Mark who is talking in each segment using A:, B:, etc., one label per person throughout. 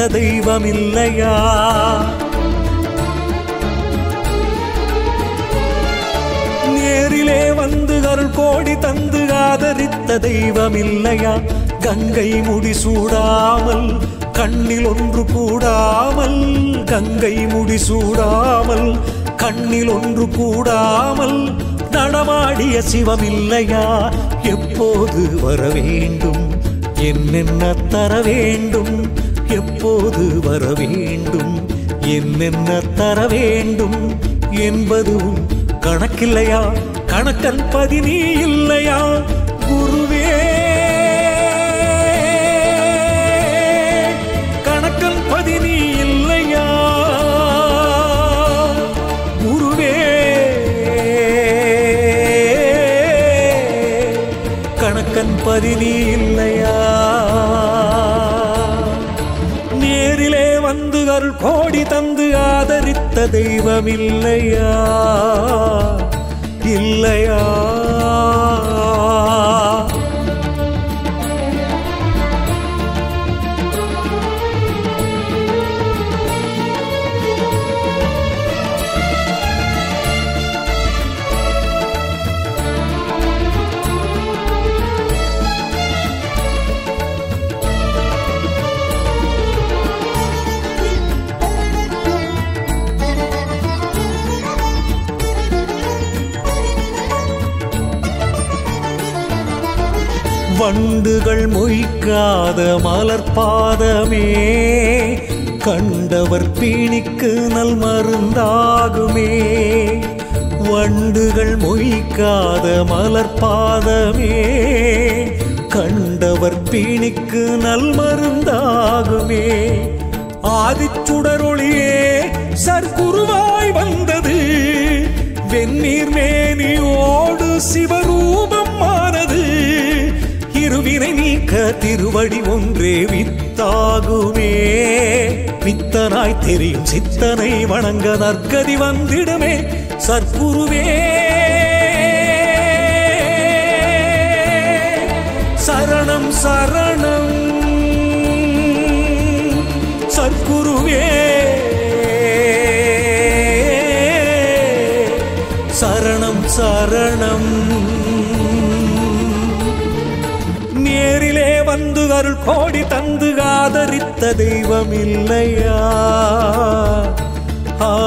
A: தெய்வம் இல்லையா நேரிலே வந்து அருள் கோடி தந்து ஆதரித்த தெய்வம் இல்லையா கங்கை முடி சூடாமல் கண்ணில் ஒன்று கூடாமல் கங்கை முடி சூடாமல் கண்ணில் ஒன்று கூடாமல் நடமாடிய சிவம் இல்லையா எப்போது வர வேண்டும் என்னென்ன தர வேண்டும் எப்போது வர வேண்டும் என்னென்ன தர வேண்டும் என்பதும் கணக்கில்லையா கணக்கன் பதினி இல்லையா குருவே கணக்கன் பதினி இல்லையா குருவே கணக்கன் பதினி இல்லையா நேரிலே வந்து அருள் கோடி தந்து ஆதரித்த தெய்வம் இல்லையா இல்லையா வண்டுகள் மொய்க்காத மலர் பாதமே கண்டவர் பீணிக்கு நல் மருந்தாகுமே வண்டுகள் மொய்க்காத மலர் பாதமே கண்டவர் பீணிக்கு நல் மருந்தாகுமே ஆதிச்சுடரொளியே சர்க்குருவாய் வந்தது வெந்நீர் மேனியோடு சிவரூபம் ஆனது இருவினை நீக்க திருவடி ஒன்றே வித்தாகுமே வித்தனாய் தெரியும் சித்தனை வணங்க நற்கதி வந்திடுமே சர்க்குருவே சரணம் சரணம் சர்க்குருவே சரணம் சரணம் நேரிலே வந்து அருள் கோடி தந்து ஆதரித்த தெய்வம் இல்லையா ஆ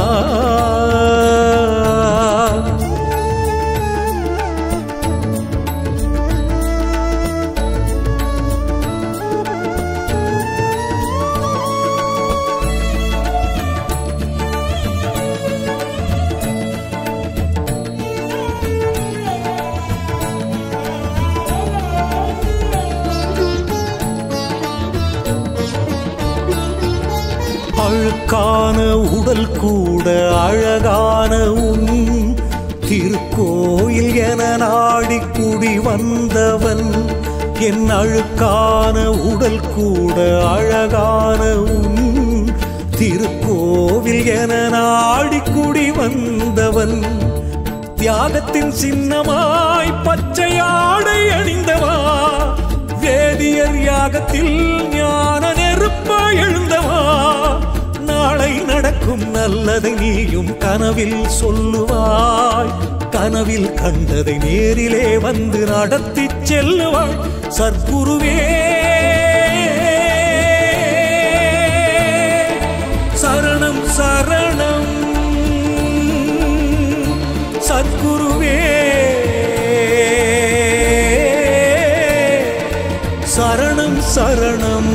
A: அழுக்கான உடல் கூட அழகான உன் திருக்கோயில் என நாடி குடி வந்தவன் என் அழுக்கான உடல் கூட அழகான உன் திருக்கோவில் என நாடி குடி வந்தவன் தியாகத்தின் சின்னமாய் பச்சை ஆடை அணிந்தவா வேதியர் யாகத்தில் ஞான நெருப்பாய் எழுந்தவா நாளை நடக்கும் நல்லதை நீயும் கனவில் சொல்லுவாய் கனவில் கண்டதை நேரிலே வந்து நடத்திச் செல்லுவாய் சர்க்குருவே சரணம் சரணம் சத்குருவே சரணம் சரணம்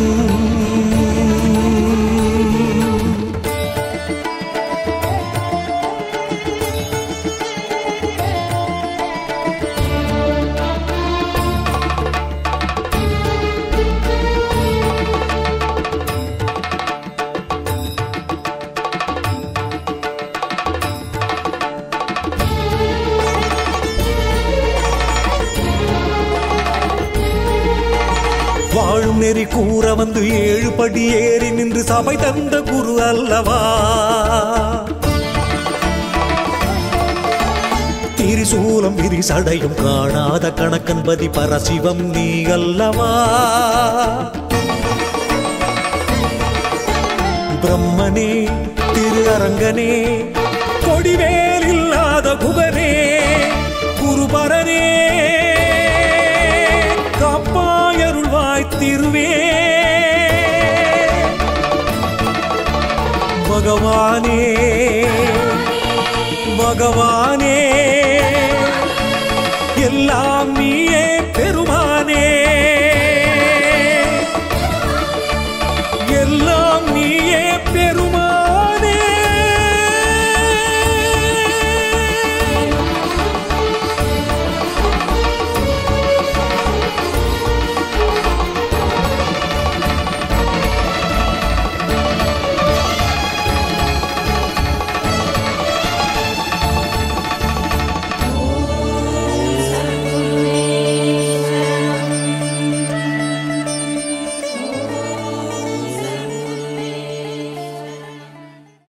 A: வாழும் நெறி கூற வந்து ஏழு படி ஏறி நின்று சபை தந்த குரு அல்லவா திரிசூலம் விரிசடையும் காணாத கணக்கன்பதி பரசிவம் நீ அல்லவா பிரம்மனே திரு அரங்கனே கொடிவேல் இல்லாத குகனே குருபரனே காப்பாயருள்வாய் திருவே பகவானே பகவானே